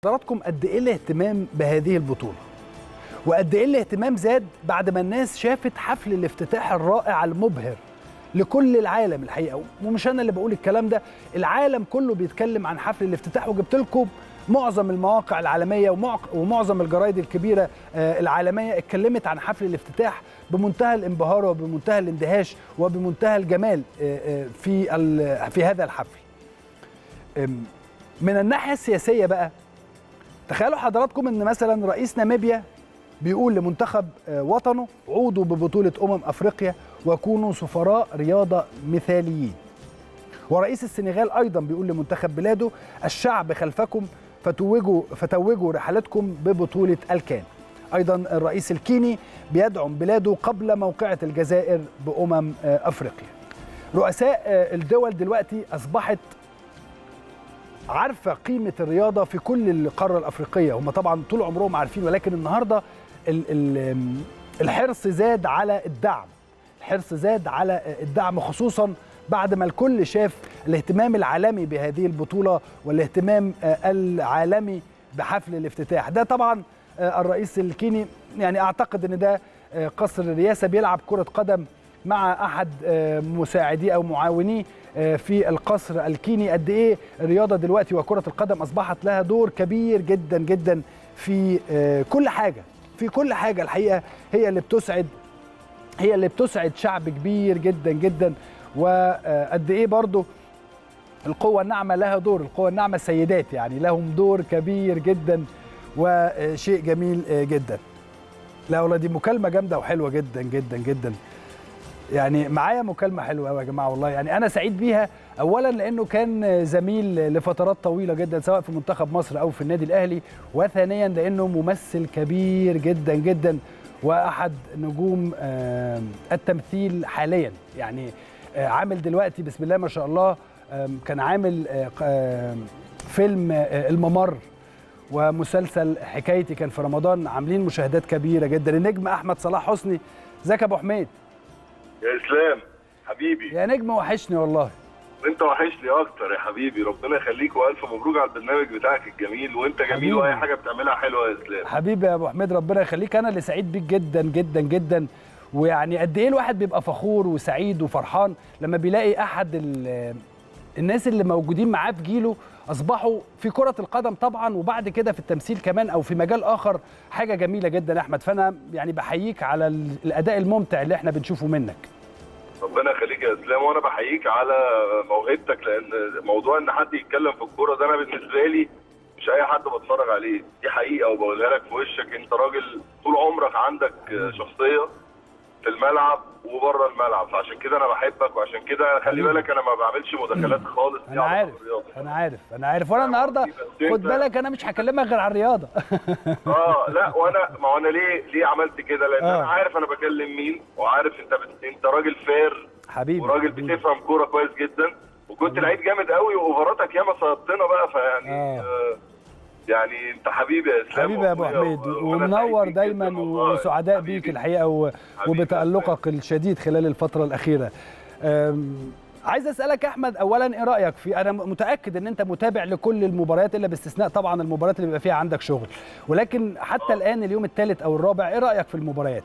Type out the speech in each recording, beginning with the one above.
حضراتكم قد ايه الاهتمام بهذه البطوله وقد ايه الاهتمام زاد بعد ما الناس شافت حفل الافتتاح الرائع المبهر لكل العالم الحقيقه ومش انا اللي بقول الكلام ده العالم كله بيتكلم عن حفل الافتتاح وجبت لكم معظم المواقع العالميه ومعق- ومعظم الجرايد الكبيره آه، العالميه اتكلمت عن حفل الافتتاح بمنتهى الانبهار وبمنتهى الاندهاش وبمنتهى الجمال آه، آه، في ال- في هذا الحفل أم، من الناحيه السياسيه بقى تخيلوا حضراتكم ان مثلا رئيس ناميبيا بيقول لمنتخب آه، وطنه عودوا ببطوله امم افريقيا وكونوا سفراء رياضه مثاليين ورئيس السنغال ايضا بيقول لمنتخب بلاده الشعب خلفكم فتوجوا فتوجوا رحلتكم ببطوله الكان ايضا الرئيس الكيني بيدعم بلاده قبل موقعه الجزائر بامم آه، افريقيا رؤساء آه، الدول دلوقتي اصبحت عارفه قيمه الرياضه في كل القاره الافريقيه هم طبعا طول عمرهم عارفين ولكن النهارده ال ال الحرص زاد على الدعم الحرص زاد على الدعم خصوصا بعد ما الكل شاف الاهتمام العالمي بهذه البطوله والاهتمام آه، العالمي بحفل الافتتاح ده طبعا آه، الرئيس الكيني يعني اعتقد ان ده آه، قصر الرئاسه بيلعب كره قدم مع احد آه، مساعديه او معاونيه آه، في القصر الكيني قد ايه الرياضه دلوقتي وكره القدم اصبحت لها دور كبير جدا جدا في آه، كل حاجه في كل حاجه الحقيقه هي اللي بتسعد هي اللي بتسعد شعب كبير جدا جدا وقد ايه برضو القوة الناعمة لها دور القوة الناعمة السيدات يعني لهم دور كبير جدا وشيء جميل جدا لا والله دي مكالمة جامدة وحلوة جدا جدا جدا يعني معايا مكالمة حلوة قوي يا جماعة والله يعني أنا سعيد بيها أولا لأنه كان زميل لفترات طويلة جدا سواء في منتخب مصر أو في النادي الأهلي وثانيا لأنه ممثل كبير جدا جدا وأحد نجوم آه، التمثيل حاليا يعني آه، عامل دلوقتي بسم الله ما شاء الله آم، كان عامل آه، ق- آم، فيلم آه، الممر ومسلسل حكايتي كان في رمضان عاملين مشاهدات كبيره جدا النجم احمد صلاح حسني ازيك يا ابو حميد يا اسلام حبيبي يا نجم وحشني والله انت وحشني اكتر يا حبيبي ربنا يخليك والف مبروك على البرنامج بتاعك الجميل وانت جميل حبيبي. واي حاجه بتعملها حلوه يا اسلام حبيبي يا ابو حميد ربنا يخليك انا اللي سعيد بيك جدا جدا جدا ويعني قد ايه الواحد بيبقى فخور وسعيد وفرحان لما بيلاقي احد ال- الناس اللي موجودين معاه في جيله اصبحوا في كره القدم طبعا وبعد كده في التمثيل كمان او في مجال اخر حاجه جميله جدا يا احمد فانا يعني بحييك على ال- الاداء الممتع اللي احنا بنشوفه منك ربنا يخليك يا اسلام وانا بحييك على موهبتك لان موضوع ان حد يتكلم في الكوره ده انا بالنسبه لي مش اي حد بتفرج عليه دي حقيقه وبقولها لك في وشك انت راجل طول عمرك عندك شخصيه في الملعب وبره الملعب فعشان كده انا بحبك وعشان كده خلي حبيبي. بالك انا ما بعملش مداخلات خالص ليها انا علاقة عارف بالرياضة. انا عارف انا عارف وانا النهارده بس خد أنت- بالك انا مش هكلمك غير على الرياضه اه لا وانا ما هو انا ليه ليه عملت كده لان آه. انا عارف انا بكلم مين وعارف انت بت... انت راجل فير حبيبي وراجل حبيبي. بتفهم كوره كويس جدا وكنت لعيب جامد قوي واوفراتك ياما صيبتنا بقى فيعني آه. آه. يعني انت حبيبي يا اسلام حبيبي يا ابو وأخويا حميد و- وأنا سعيد ومنور بيك دايما جداً والله. وسعداء حبيبي. بيك الحقيقه و- حبيبي يا وبتالقك الشديد خلال الفتره الاخيره أم، عايز اسالك يا احمد اولا ايه رايك في انا متاكد ان انت متابع لكل المباريات الا باستثناء طبعا المباريات اللي بيبقى فيها عندك شغل ولكن حتى آه. الان اليوم الثالث او الرابع ايه رايك في المباريات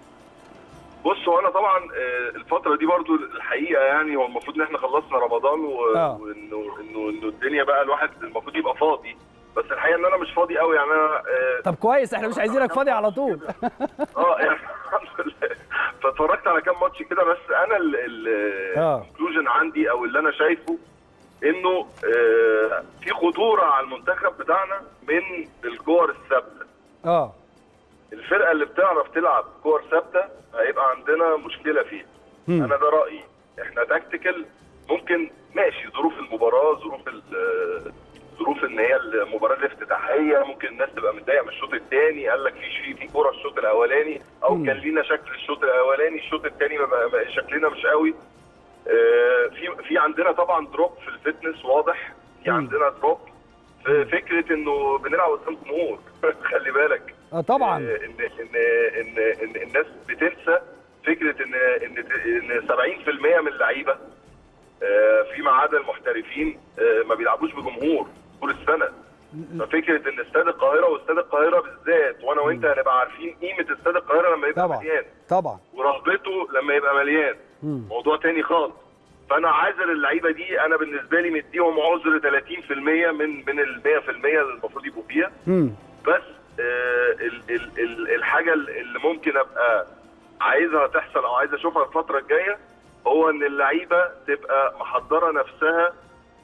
بص هو انا طبعا آه، الفتره دي برضو الحقيقه يعني هو المفروض ان احنا خلصنا رمضان و- آه. وانه انه انه الدنيا بقى الواحد المفروض يبقى فاضي بس الحقيقه ان انا مش فاضي قوي يعني انا آه، طب كويس احنا مش عايزينك فاضي على طول اه يعني الحمد لله فاتفرجت على كام ماتش كده بس انا آه. الكونكلوجن عندي او اللي انا شايفه انه آه، في خطوره على المنتخب بتاعنا من الكور الثابته اه الفرقه اللي بتعرف تلعب كور ثابته هيبقى عندنا مشكله فيها مم. انا ده رايي احنا تكتيكال ممكن ماشي ظروف المباراه ظروف ال- ظروف ان هي المباراه الافتتاحيه ممكن الناس تبقى متضايقه من الشوط الثاني قال لك فيش في في كوره الشوط الاولاني او مم. كان لينا شكل الشوط الاولاني الشوط الثاني ما بقى- بقى شكلنا مش قوي آه، في في عندنا طبعا دروب في الفتنس واضح في مم. عندنا دروب في فكره انه بنلعب قدام جمهور خلي بالك اه طبعا ان ان ان ان الناس بتنسى فكره ان ان ان 70% من اللعيبه آه، فيما عدا المحترفين آه، ما بيلعبوش بجمهور طول السنه ففكره ان استاد القاهره واستاد القاهره بالذات وانا وانت هنبقى عارفين قيمه استاد القاهره لما يبقى طبعا مليان طبعا ورهبته لما يبقى مليان مم. موضوع تاني خالص فانا عاذر اللعيبه دي انا بالنسبه لي مديهم عذر 30% من من ال 100% اللي المفروض يبقوا فيها مم. بس آه ال ال ال الحاجه اللي ممكن ابقى عايزها تحصل او عايز اشوفها الفتره الجايه هو ان اللعيبه تبقى محضره نفسها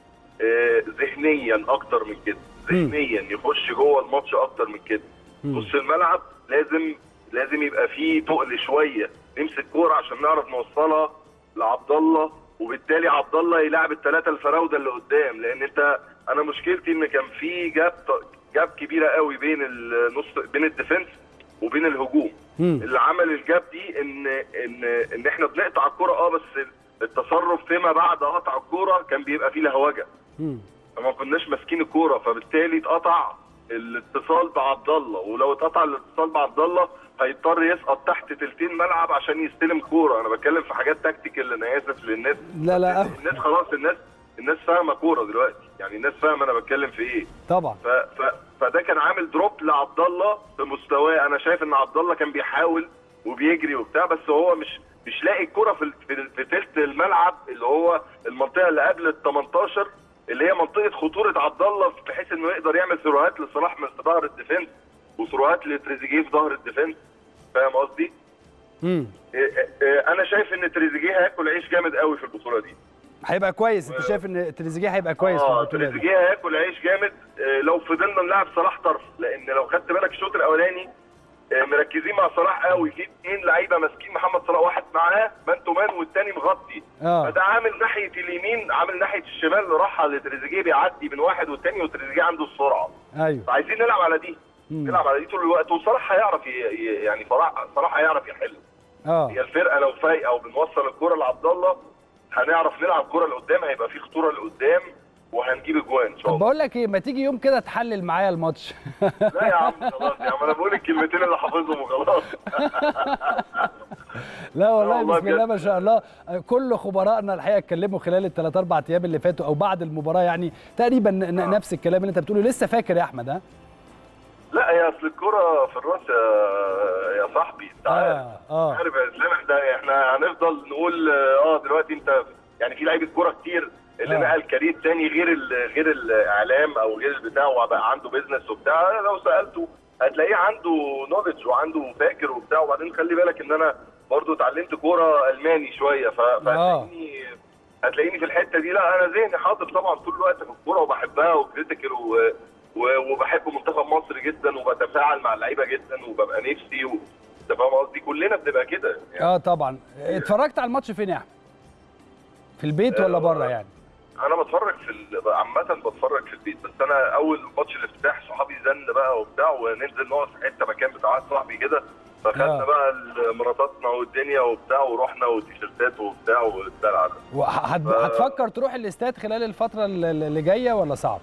آه ذهنيا اكتر من كده ذهنيا يخش جوه الماتش اكتر من كده مم. نص الملعب لازم لازم يبقى فيه تقل شويه نمسك كوره عشان نعرف نوصلها لعبد الله وبالتالي عبد الله يلعب الثلاثه الفراوده اللي قدام لان انت انا مشكلتي ان كان في جاب جاب كبيره قوي بين النص بين الديفنس وبين الهجوم مم. اللي عمل الجاب دي ان ان ان احنا بنقطع الكوره اه بس التصرف فيما بعد قطع الكوره كان بيبقى فيه لهوجه مم. فما كناش ماسكين الكوره فبالتالي اتقطع الاتصال بعبد الله ولو اتقطع الاتصال بعبد الله هيضطر يسقط تحت تلتين ملعب عشان يستلم كوره انا بتكلم في حاجات تكتيكال انا اسف للناس لا لا الناس خلاص الناس الناس فاهمه كوره دلوقتي يعني الناس فاهمه انا بتكلم في ايه طبعا ف... ف... فده كان عامل دروب لعبد الله في مستواه انا شايف ان عبد الله كان بيحاول وبيجري وبتاع بس هو مش مش لاقي الكرة في في, في تلت الملعب اللي هو المنطقه اللي قبل ال 18 اللي هي منطقه خطوره عبد الله بحيث انه يقدر يعمل ثروات لصلاح من ظهر الديفنس وثروات لتريزيجيه في ظهر الديفنس فاهم قصدي؟ مم. إيه إيه انا شايف ان تريزيجيه هياكل عيش جامد قوي في البطوله دي هيبقى كويس انت شايف ان تريزيجيه هيبقى كويس في اه البطوله دي تريزيجيه هياكل عيش جامد آه، لو فضلنا نلعب صلاح طرف لان لو خدت بالك الشوط الاولاني آه، مركزين مع صلاح قوي في اثنين لعيبه ماسكين محمد صلاح واحد معاه مان تو مان والتاني مغطي اه فده عامل ناحيه اليمين عامل ناحيه الشمال اللي راحه لتريزيجيه بيعدي من واحد والتاني وتريزيجيه عنده السرعه ايوه فعايزين نلعب على دي مم. نلعب على دي طول الوقت وصلاح هيعرف ي- ي- يعني صلاح صلاح هيعرف يحل اه هي الفرقه لو فايقه وبنوصل الكره لعبد الله هنعرف نلعب كره لقدام هيبقى في خطوره لقدام وهنجيب اجوان ان شاء طب الله بقول لك ايه ما تيجي يوم كده تحلل معايا الماتش لا يا عم خلاص يا عم انا بقول الكلمتين اللي حافظهم وخلاص لا والله والله بسم الله بجد. ما شاء الله كل خبرائنا الحقيقه اتكلموا خلال الثلاث اربع ايام اللي فاتوا او بعد المباراه يعني تقريبا ن- آه. نفس الكلام اللي انت بتقوله لسه فاكر يا احمد ها لا هي اصل الكره في الراس يا يا صاحبي انت عارف اه اه عارف يا اسلام احنا احنا هنفضل نقول اه دلوقتي انت يعني في لعيبه كوره كتير اللي آه. نقل كارير تاني غير ال- غير الاعلام او غير البتاع وبقى عنده بيزنس وبتاع لو سالته هتلاقيه عنده نولج وعنده فاكر وبتاع وبعدين خلي بالك ان انا برضو اتعلمت كوره الماني شويه ف- فهتلاقيني هتلاقيني في الحته دي لا انا ذهني حاضر طبعا طول الوقت في الكوره وبحبها وكريتيكال و... و- وبحب منتخب مصر جدا وبتفاعل مع اللعيبه جدا وببقى نفسي و... انت فاهم قصدي كلنا بنبقى كده يعني اه طبعا اتفرجت على الماتش فين يا احمد في البيت ولا آه، بره يعني انا بتفرج في ال- عامه بتفرج في البيت بس انا اول ماتش الافتتاح صحابي زن بقى وبتاع وننزل نقعد في حته مكان بتاع واحد صاحبي كده فخدنا آه. بقى مراتاتنا والدنيا وبتاع ورحنا وتيشيرتات وبتاع والدلع ده وهت- هتفكر تروح الاستاد خلال الفتره اللي اللي جايه ولا صعب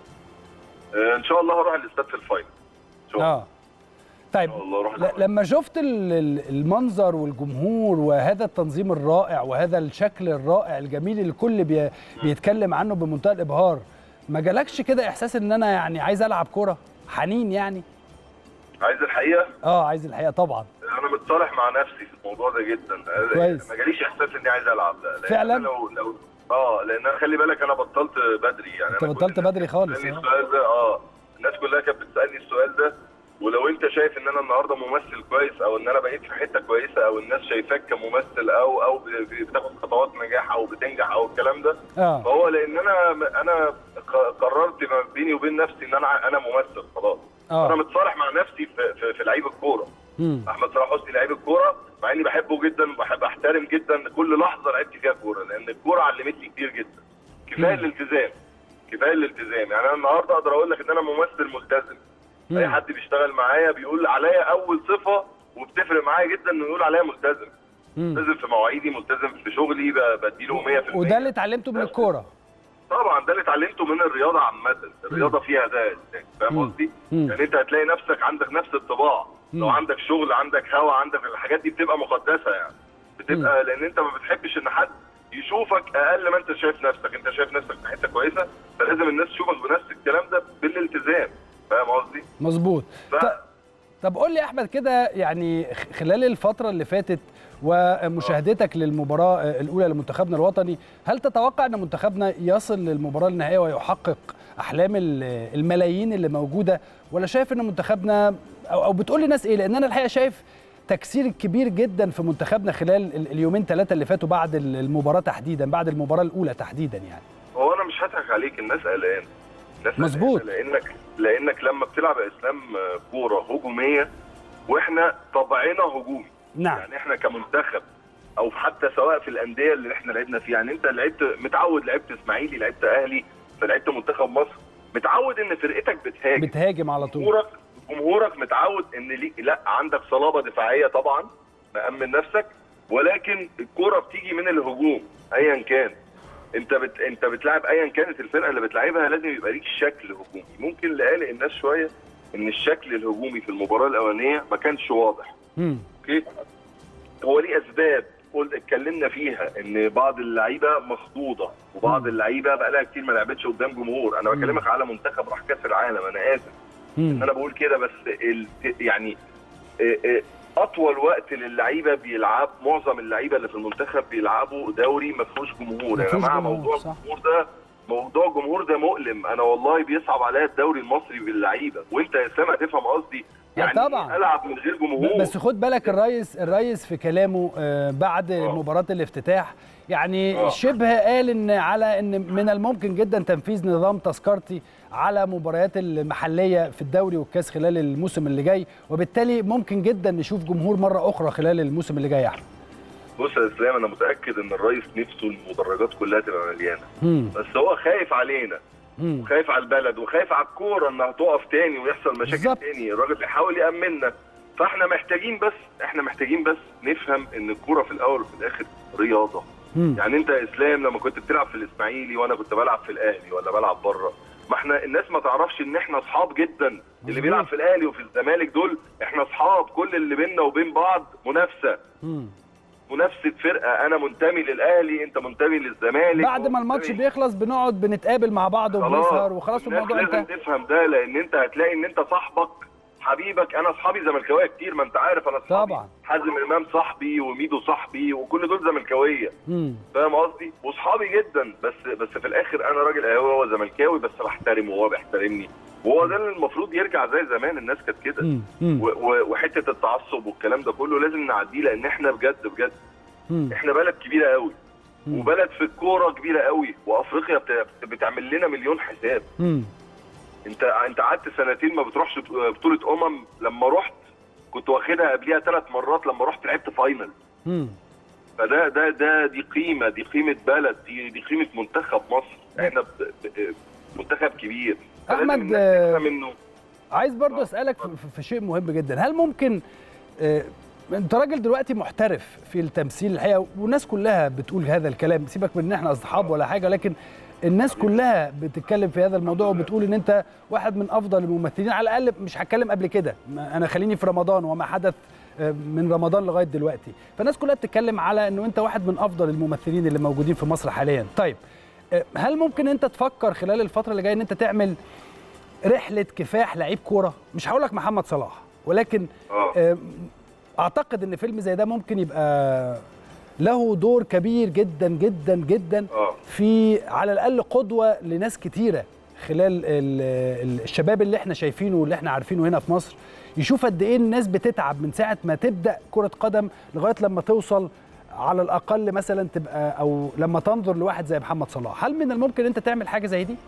آه، ان شاء الله هروح الاستاد في الفاينل ان شاء الله اه طيب ان شاء الله اروح ل- لما شفت ال- ال- المنظر والجمهور وهذا التنظيم الرائع وهذا الشكل الرائع الجميل اللي الكل بي بيتكلم عنه بمنتهى الابهار ما جالكش كده احساس ان انا يعني عايز العب كوره حنين يعني عايز الحقيقه اه عايز الحقيقه طبعا انا متصالح مع نفسي في الموضوع ده جدا كويس. ما جاليش احساس اني عايز العب لا لأن فعلاً؟ أنا لو لو اه لان أنا خلي بالك انا بطلت بدري يعني انت أنا بطلت كل- بدري خالص بتسالني آه. السؤال ده اه الناس كلها كانت بتسالني السؤال ده ولو انت شايف ان انا النهارده ممثل كويس او ان انا بقيت في حته كويسه او الناس شايفاك كممثل او او ب- ب- بتاخد خطوات نجاح او بتنجح او الكلام ده اه فهو لان انا انا ق- قررت ما بيني وبين نفسي ان انا انا ممثل خلاص آه. انا متصالح مع نفسي في في, في لعيب الكوره مم. احمد صلاح حسني لعيب الكوره مع اني بحبه جدا وبحب احترم جدا كل لحظه لعبت فيها كوره لان الكوره علمتني كتير جدا كفايه مم. الالتزام كفايه الالتزام يعني انا النهارده اقدر اقول لك ان انا ممثل ملتزم اي مم. حد بيشتغل معايا بيقول عليا اول صفه وبتفرق معايا جدا انه يقول عليا ملتزم مم. ملتزم في مواعيدي ملتزم في شغلي ب- بديله 100% وده اللي اتعلمته من الكوره طبعا ده اللي اتعلمته من الرياضه عامه الرياضه فيها ده يعني فاهم مم. قصدي مم. يعني انت هتلاقي نفسك عندك نفس الطباع لو مم. عندك شغل عندك هوا عندك الحاجات دي بتبقى مقدسه يعني بتبقى لان انت ما بتحبش ان حد يشوفك اقل ما انت شايف نفسك انت شايف نفسك في حته كويسه فلازم الناس تشوفك بنفس الكلام ده بالالتزام فاهم قصدي؟ مظبوط ف... ط- طب قول لي يا احمد كده يعني خ- خلال الفتره اللي فاتت ومشاهدتك للمباراه الاولى لمنتخبنا الوطني هل تتوقع ان منتخبنا يصل للمباراه النهائيه ويحقق احلام ال- الملايين اللي موجوده ولا شايف ان منتخبنا او, أو بتقول لناس ايه لان انا الحقيقه شايف تكسير كبير جدا في منتخبنا خلال ال- اليومين ثلاثه اللي فاتوا بعد ال- المباراه تحديدا بعد المباراه الاولى تحديدا يعني هو انا مش هضحك عليك الناس قلقانه الناس مظبوط. قلقانة لانك لانك لما بتلعب يا اسلام كوره هجوميه واحنا طبعنا هجومي نعم يعني احنا كمنتخب او حتى سواء في الانديه اللي احنا لعبنا فيها يعني انت لعبت متعود لعبت اسماعيلي لعبت اهلي فلعبت منتخب مصر متعود ان فرقتك بتهاجم بتهاجم على طول جمهورك جمهورك متعود ان ليك لا عندك صلابه دفاعيه طبعا مأمن نفسك ولكن الكوره بتيجي من الهجوم ايا كان انت بت... انت بتلعب ايا كانت الفرقه اللي بتلعبها لازم يبقى ليك شكل هجومي ممكن اللي قلق الناس شويه ان الشكل الهجومي في المباراه الاولانيه ما كانش واضح مم. اوكي هو ليه اسباب قلت اتكلمنا فيها ان بعض اللعيبه مخضوضه وبعض مم. اللعيبه بقى لها كتير ما لعبتش قدام جمهور انا مم. بكلمك على منتخب راح كاس العالم انا اسف ان مم. انا بقول كده بس ال... يعني اه، اه، اطول وقت للعيبه بيلعب معظم اللعيبه اللي في المنتخب بيلعبوا دوري ما فيهوش جمهور ما يا فيهوش جماعه جمهور، موضوع صح. الجمهور ده موضوع الجمهور ده مؤلم انا والله بيصعب عليا الدوري المصري باللعيبه وانت يا اسلام هتفهم قصدي لا يعني طبعا. العب من غير جمهور بس خد بالك الرئيس الرئيس في كلامه آه، بعد آه. مباراه الافتتاح يعني آه. شبه قال ان على ان من الممكن جدا تنفيذ نظام تذكرتي على مباريات المحليه في الدوري والكاس خلال الموسم اللي جاي وبالتالي ممكن جدا نشوف جمهور مره اخرى خلال الموسم اللي جاي يا احمد بص يا اسلام انا متاكد ان الرئيس نفسه المدرجات كلها تبقى مليانه مم. بس هو خايف علينا مم. وخايف على البلد وخايف على الكوره انها تقف تاني ويحصل مشاكل بالظبط. تاني الراجل بيحاول يامننا فاحنا محتاجين بس احنا محتاجين بس نفهم ان الكوره في الاول وفي الاخر رياضه مم. يعني انت يا اسلام لما كنت بتلعب في الاسماعيلي وانا كنت بلعب في الاهلي ولا بلعب بره ما احنا الناس ما تعرفش ان احنا اصحاب جدا اللي مظبوط. بيلعب في الاهلي وفي الزمالك دول احنا اصحاب كل اللي بيننا وبين بعض منافسه مم. منافسه فرقه انا منتمي للاهلي انت منتمي للزمالك بعد ما الماتش ومنتمي- بيخلص بنقعد بنتقابل مع بعض وبنسهر وخلاص الناس الموضوع لازم انتهى تفهم ده لان انت هتلاقي ان انت صاحبك حبيبك انا اصحابي زملكاويه كتير ما انت عارف انا اصحابي طبعا. حازم امام صاحبي وميدو صاحبي وكل دول زملكاويه مم. فاهم قصدي واصحابي جدا بس بس في الاخر انا راجل اهلاوي وهو زملكاوي بس بحترمه وهو بيحترمني وهو ده اللي المفروض يرجع زي زمان الناس كانت كده مم. مم. و- و- وحته التعصب والكلام ده كله لازم نعديه لان احنا بجد بجد مم. احنا بلد كبيره قوي مم. وبلد في الكوره كبيره قوي وافريقيا بت- بتعمل لنا مليون حساب مم. انت انت قعدت سنتين ما بتروحش بطوله امم لما رحت كنت واخدها قبليها ثلاث مرات لما رحت لعبت فاينل مم. فده ده ده دي قيمه دي قيمه بلد دي دي قيمه منتخب مصر احنا ب- ب- منتخب كبير فلازم أحمد، الناس تفهم انه عايز برضو آه، اسالك في, في شيء مهم جدا هل ممكن آه، انت راجل دلوقتي محترف في التمثيل الحقيقه والناس كلها بتقول هذا الكلام سيبك من ان احنا اصحاب ولا حاجه لكن الناس كلها بتتكلم في هذا الموضوع وبتقول ان انت واحد من افضل الممثلين على الاقل مش هتكلم قبل كده ما- انا خليني في رمضان وما حدث آه، من رمضان لغايه دلوقتي فالناس كلها بتتكلم على انه انت واحد من افضل الممثلين اللي موجودين في مصر حاليا طيب آه، هل ممكن انت تفكر خلال الفتره اللي جايه ان انت تعمل رحله كفاح لعيب كوره مش هقول لك محمد صلاح ولكن اه آه، اعتقد ان فيلم زي ده ممكن يبقى له دور كبير جدا جدا جدا اه في على الاقل قدوه لناس كتيره خلال ال- ال- الشباب اللي احنا شايفينه واللي احنا عارفينه هنا في مصر يشوف قد ايه الناس بتتعب من ساعه ما تبدا كره قدم لغايه لما توصل على الاقل مثلا تبقى او لما تنظر لواحد زي محمد صلاح هل من الممكن انت تعمل حاجه زي دي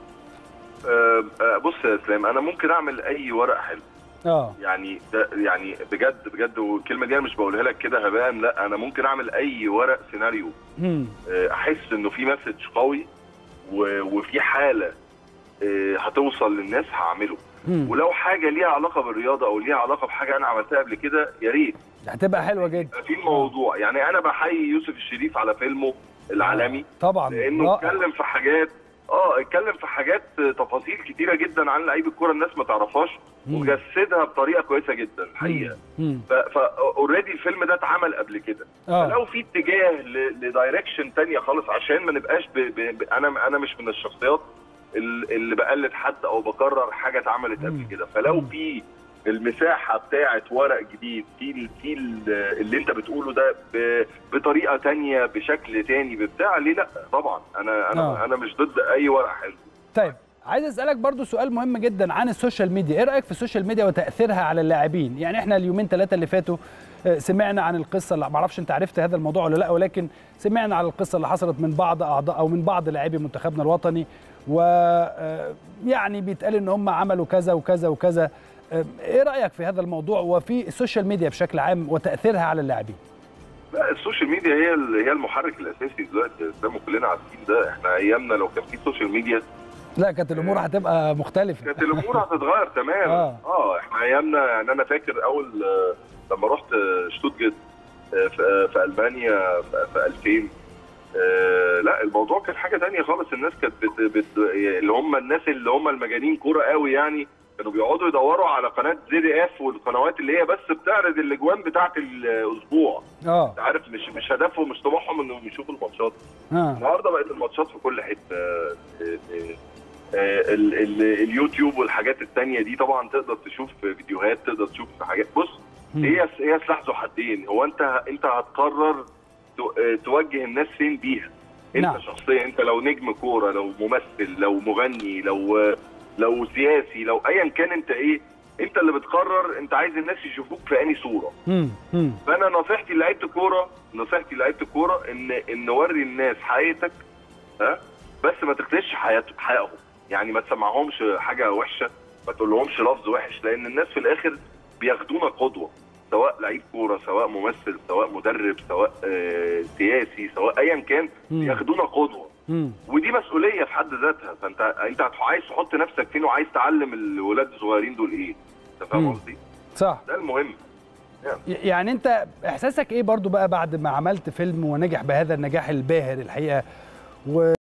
آه، آه، بص يا اسلام انا ممكن اعمل اي ورق حلو اه يعني ده يعني بجد بجد والكلمه دي انا مش بقولها لك كده هباء لا انا ممكن اعمل اي ورق سيناريو امم آه، احس انه في مسج قوي و- وفي حاله آه، هتوصل للناس هعمله ولو حاجه ليها علاقه بالرياضه او ليها علاقه بحاجه انا عملتها قبل كده يا ريت هتبقى حلوه جدا يبقى في الموضوع يعني انا بحيي يوسف الشريف على فيلمه العالمي طبعا لانه رائع. اتكلم في حاجات اه اتكلم في حاجات تفاصيل كتيره جدا عن لعيب الكوره الناس ما تعرفهاش مم. وجسدها بطريقه كويسه جدا الحقيقه مم. فاوريدي الفيلم ده اتعمل قبل كده اه فلو في اتجاه ل- لدايركشن تانية خالص عشان ما نبقاش ب... ب... ب... انا انا مش من الشخصيات ال- اللي بقلد حد او بكرر حاجه اتعملت قبل مم. كده فلو مم. في المساحه بتاعه ورق جديد في ال- في ال- اللي انت بتقوله ده ب... بطريقه تانية بشكل تاني بتاع ليه لا طبعا انا انا آه. انا مش ضد اي ورق حلو طيب عايز اسالك برضو سؤال مهم جدا عن السوشيال ميديا ايه رايك في السوشيال ميديا وتاثيرها على اللاعبين يعني احنا اليومين ثلاثه اللي فاتوا آه، سمعنا عن القصه اللي معرفش انت عرفت هذا الموضوع ولا لا ولكن سمعنا عن القصه اللي حصلت من بعض اعضاء او من بعض لاعبي منتخبنا الوطني و آه، يعني بيتقال ان هم عملوا كذا وكذا وكذا آه، ايه رايك في هذا الموضوع وفي السوشيال ميديا بشكل عام وتاثيرها على اللاعبين لا السوشيال ميديا هي ال- هي المحرك الاساسي دلوقتي زي ما كلنا عارفين ده احنا ايامنا لو كان في سوشيال ميديا لا كانت الامور هتبقى مختلفه كانت الامور هتتغير تماما آه. اه احنا ايامنا يعني انا فاكر اول آه، لما رحت آه، شتوتجارت آه، في آه، في المانيا في في 2000 آه، لا الموضوع كان حاجه تانية خالص الناس كانت بت بت اللي هم الناس اللي هم المجانين كوره قوي يعني كانوا بيقعدوا يدوروا على قناه زي دي اف والقنوات اللي هي بس بتعرض الاجوان بتاعه الاسبوع اه انت عارف مش مش هدفهم مش طموحهم انهم يشوفوا الماتشات اه النهارده بقت الماتشات في كل حته آه، آه، آه، ال- ال- اليوتيوب والحاجات التانية دي طبعا تقدر تشوف فيديوهات تقدر تشوف حاجات بص مم. هي هي سلاح ذو حدين هو انت انت هتقرر تو- آه، توجه الناس فين بيها انت نعم. شخصيا انت لو نجم كوره لو ممثل لو مغني لو آه، لو سياسي لو ايا كان انت ايه انت اللي بتقرر انت عايز الناس يشوفوك في انهي صوره مم. مم. فانا نصيحتي لعيبه الكوره نصيحتي لعيبه الكوره ان ان نوري الناس حقيقتك ها بس ما تخدش حياتهم حقهم يعني ما تسمعهمش حاجه وحشه ما تقولهمش لفظ وحش لان الناس في الاخر بياخدونا قدوه سواء لعيب كوره سواء ممثل سواء مدرب سواء آه سياسي سواء ايا كان مم. بياخدونا قدوه مم. ودي مسؤوليه في حد ذاتها فانت انت هت- عايز تحط نفسك فين وعايز تعلم الولاد الصغيرين دول ايه انت فاهم مم. قصدي صح ده المهم يعني انت احساسك ايه برضو بقى بعد ما عملت فيلم ونجح بهذا النجاح الباهر الحقيقه و